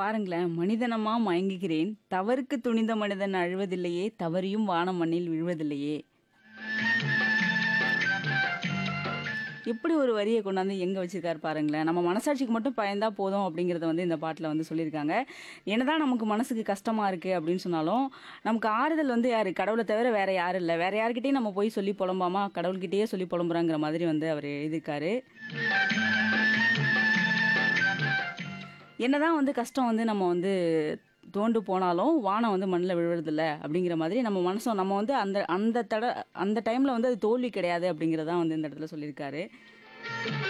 பாருங்களேன் மனிதனமா மயங்குகிறேன் தவறுக்கு துணிந்த மனிதன் அழுவதில்லையே தவறியும் வானம் மண்ணில் விழுவதில்லையே எப்படி ஒரு வரியை கொண்டாந்து எங்கே வச்சிருக்காரு பாருங்களேன் நம்ம மனசாட்சிக்கு மட்டும் பயந்தா போதும் அப்படிங்கிறத வந்து இந்த பாட்டில் வந்து சொல்லியிருக்காங்க என்னதான் நமக்கு மனசுக்கு கஷ்டமாக இருக்குது அப்படின்னு சொன்னாலும் நமக்கு ஆறுதல் வந்து யார் கடவுளை தவிர வேற யாரும் இல்லை வேற யார்கிட்டயும் நம்ம போய் சொல்லி புலம்பாமா கடவுள்கிட்டயே சொல்லி புலம்புறாங்கிற மாதிரி வந்து அவர் எழுதியிருக்காரு என்னதான் வந்து கஷ்டம் வந்து நம்ம வந்து தோண்டு போனாலும் வானம் வந்து மண்ணில் விழுறதில்ல அப்படிங்கிற மாதிரி நம்ம மனசும் நம்ம வந்து அந்த அந்த தட அந்த டைமில் வந்து அது தோல்வி கிடையாது அப்படிங்கிறதான் வந்து இந்த இடத்துல சொல்லியிருக்காரு